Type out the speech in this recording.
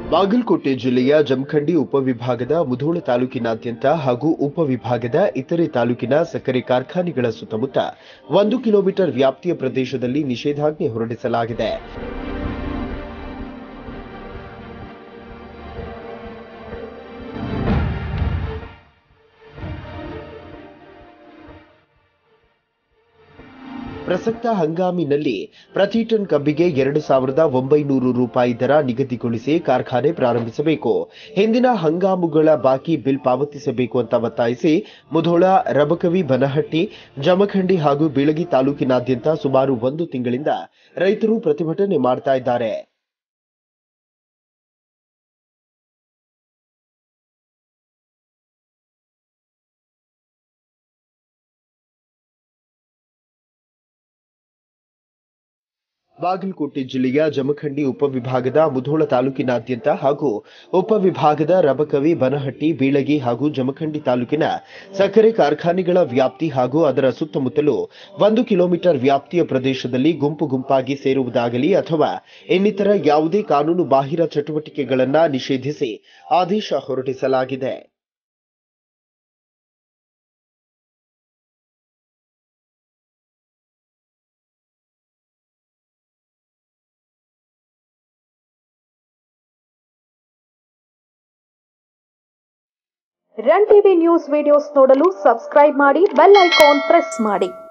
ಬಾಗಲಕೋಟೆ ಜಿಲ್ಲೆಯ ಜಮಖಂಡಿ ಉಪವಿಭಾಗದ ಮುಧೋಳ ತಾಲೂಕಿನಾದ್ಯಂತ ಹಾಗೂ ಉಪವಿಭಾಗದ ಇತರೆ ತಾಲೂಕಿನ ಸಕ್ಕರೆ ಕಾರ್ಖಾನೆಗಳ ಸುತ್ತಮುತ್ತ ಒಂದು ಕಿಲೋಮೀಟರ್ ವ್ಯಾಪ್ತಿಯ ಪ್ರದೇಶದಲ್ಲಿ ನಿಷೇಧಾಜ್ಞೆ ಹೊರಡಿಸಲಾಗಿದೆ ಪ್ರಸಕ್ತ ಹಂಗಾಮಿನಲ್ಲಿ ಪ್ರತಿ ಟನ್ ಕಬ್ಬಿಗೆ ಎರಡು ಸಾವಿರದ ಒಂಬೈನೂರು ರೂಪಾಯಿ ದರ ನಿಗದಿಗೊಳಿಸಿ ಕಾರ್ಖಾನೆ ಪ್ರಾರಂಭಿಸಬೇಕು ಹಿಂದಿನ ಹಂಗಾಮುಗಳ ಬಾಕಿ ಬಿಲ್ ಪಾವತಿಸಬೇಕು ಅಂತ ಒತ್ತಾಯಿಸಿ ಮುಧೋಳ ರಬಕವಿ ಬನಹಟ್ಟಿ ಜಮಖಂಡಿ ಹಾಗೂ ಬೀಳಗಿ ತಾಲೂಕಿನಾದ್ಯಂತ ಸುಮಾರು ಒಂದು ತಿಂಗಳಿಂದ ರೈತರು ಪ್ರತಿಭಟನೆ ಮಾಡ್ತಾ ಇದ್ದಾರೆ ಬಾಗಲಕೋಟೆ ಜಿಲ್ಲೆಯ ಜಮಖಂಡಿ ಉಪವಿಭಾಗದ ಮುಧೋಳ ತಾಲೂಕಿನಾದ್ಯಂತ ಹಾಗೂ ಉಪವಿಭಾಗದ ರಬಕವಿ ಬನಹಟ್ಟಿ ಬೀಳಗಿ ಹಾಗೂ ಜಮಖಂಡಿ ತಾಲೂಕಿನ ಸಕ್ಕರೆ ಕಾರ್ಖಾನೆಗಳ ವ್ಯಾಪ್ತಿ ಹಾಗೂ ಅದರ ಸುತ್ತಮುತ್ತಲೂ ಒಂದು ಕಿಲೋಮೀಟರ್ ವ್ಯಾಪ್ತಿಯ ಪ್ರದೇಶದಲ್ಲಿ ಗುಂಪು ಗುಂಪಾಗಿ ಸೇರುವುದಾಗಲಿ ಅಥವಾ ಇನ್ನಿತರ ಯಾವುದೇ ಕಾನೂನು ಬಾಹಿರ ಚಟುವಟಿಕೆಗಳನ್ನ ನಿಷೇಧಿಸಿ ಆದೇಶ ಹೊರಡಿಸಲಾಗಿದೆ ರನ್ ಟಿವಿ ನ್ಯೂಸ್ ವಿಡಿಯೋಸ್ ನೋಡಲು ಸಬ್ಸ್ಕ್ರೈಬ್ ಮಾಡಿ ಬೆಲ್ ಐಕಾನ್ ಪ್ರೆಸ್ ಮಾಡಿ